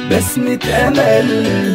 بسمة أمل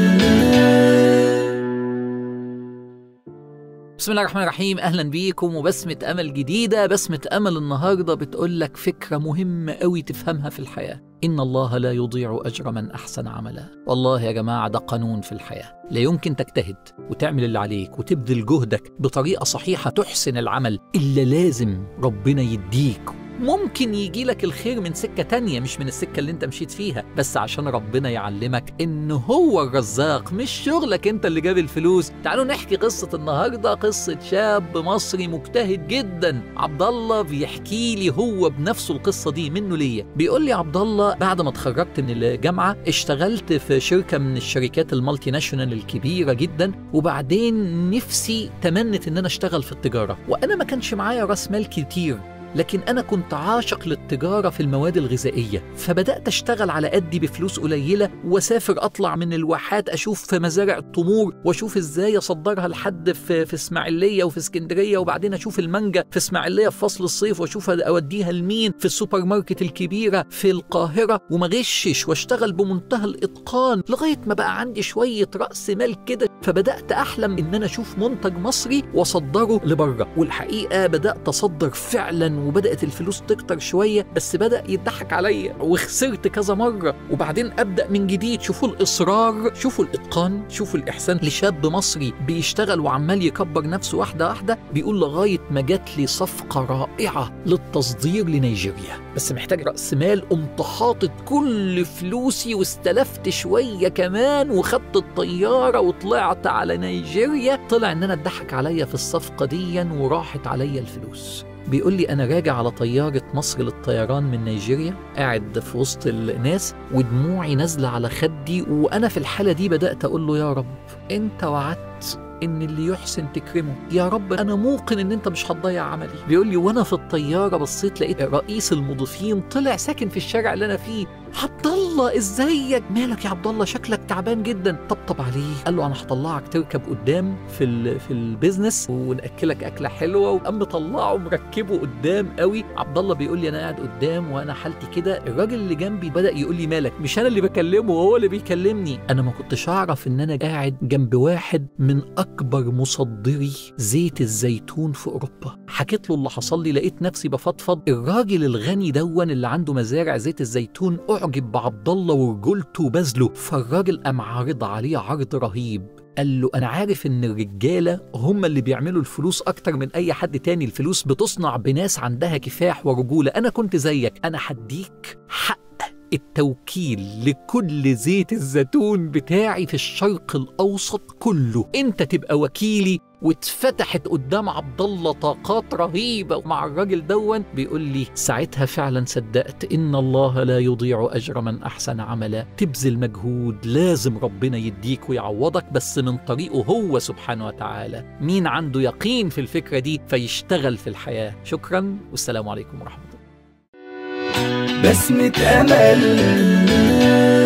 بسم الله الرحمن الرحيم اهلا بيكم وبسمة امل جديدة بسمة امل النهاردة بتقول لك فكرة مهمة قوي تفهمها في الحياة ان الله لا يضيع اجر من احسن عملا والله يا جماعة ده قانون في الحياة لا يمكن تجتهد وتعمل اللي عليك وتبذل جهدك بطريقة صحيحة تحسن العمل الا لازم ربنا يديك ممكن يجي لك الخير من سكة تانية مش من السكة اللي انت مشيت فيها بس عشان ربنا يعلمك ان هو الرزاق مش شغلك انت اللي جاب الفلوس تعالوا نحكي قصة النهاردة قصة شاب مصري مجتهد جدا عبد الله بيحكي لي هو بنفسه القصة دي منه ليا بيقول لي عبد الله بعد ما اتخرجت من الجامعة اشتغلت في شركة من الشركات المالتي ناشونال الكبيرة جدا وبعدين نفسي تمنت ان انا اشتغل في التجارة وانا ما كانش معايا راس مال كتير لكن أنا كنت عاشق للتجارة في المواد الغذائية فبدأت أشتغل على قدي بفلوس قليلة وأسافر أطلع من الواحات أشوف في مزارع التمور وأشوف إزاي أصدرها لحد في, في إسماعيلية وفي اسكندرية وبعدين أشوف المانجا في إسماعيلية في فصل الصيف وأشوف أوديها لمين في السوبر ماركت الكبيرة في القاهرة وما غشش وأشتغل بمنتهى الإتقان لغاية ما بقى عندي شوية رأس مال كده فبدأت أحلم إن أنا أشوف منتج مصري وأصدره لبره والحقيقة بدأت أصدر فعلا وبدات الفلوس تكتر شويه بس بدا يضحك عليا وخسرت كذا مره وبعدين ابدا من جديد شوفوا الاصرار شوفوا الاتقان شوفوا الاحسان لشاب مصري بيشتغل وعمال يكبر نفسه واحده واحده بيقول لغايه ما جات لي صفقه رائعه للتصدير لنيجيريا بس محتاج راس مال قمت حاطط كل فلوسي واستلفت شويه كمان وخدت الطياره وطلعت على نيجيريا طلع ان انا اتضحك عليا في الصفقه دي وراحت عليا الفلوس بيقول لي انا راجع على طياره مصر للطيران من نيجيريا قاعد في وسط الناس ودموعي نازله على خدي وانا في الحاله دي بدات اقول له يا رب انت وعدت ان اللي يحسن تكرمه يا رب انا موقن ان انت مش هتضيع عملي بيقول لي وانا في الطياره بصيت لقيت رئيس المضيفين طلع ساكن في الشارع اللي انا فيه عبد الله ازيك مالك يا عبد الله شكلك تعبان جدا طبطب عليه قال له انا هطلعك تركب قدام في ال في البيزنس وناكلك اكله حلوه وقام مطلعه مركبه قدام قوي عبد الله بيقول لي انا قاعد قدام وانا حالتي كده الراجل اللي جنبي بدا يقول لي مالك مش انا اللي بكلمه هو اللي بيكلمني انا ما كنتش اعرف ان انا قاعد جنب واحد من اكبر مصدري زيت الزيتون في اوروبا حكيت له اللي حصل لي لقيت نفسي بفضفض الراجل الغني دون اللي عنده مزارع زيت الزيتون اعجب بعبد الله ورجولته وبذله فالراجل قام عارض عليه عرض رهيب قال له انا عارف ان الرجاله هم اللي بيعملوا الفلوس اكتر من اي حد تاني الفلوس بتصنع بناس عندها كفاح ورجوله انا كنت زيك انا هديك حق التوكيل لكل زيت الزيتون بتاعي في الشرق الاوسط كله انت تبقى وكيلي واتفتحت قدام عبد الله طاقات رهيبه مع الراجل دون بيقول لي ساعتها فعلا صدقت ان الله لا يضيع اجر من احسن عملا تبذل مجهود لازم ربنا يديك ويعوضك بس من طريقه هو سبحانه وتعالى مين عنده يقين في الفكره دي فيشتغل في الحياه شكرا والسلام عليكم ورحمه الله بسمة أمل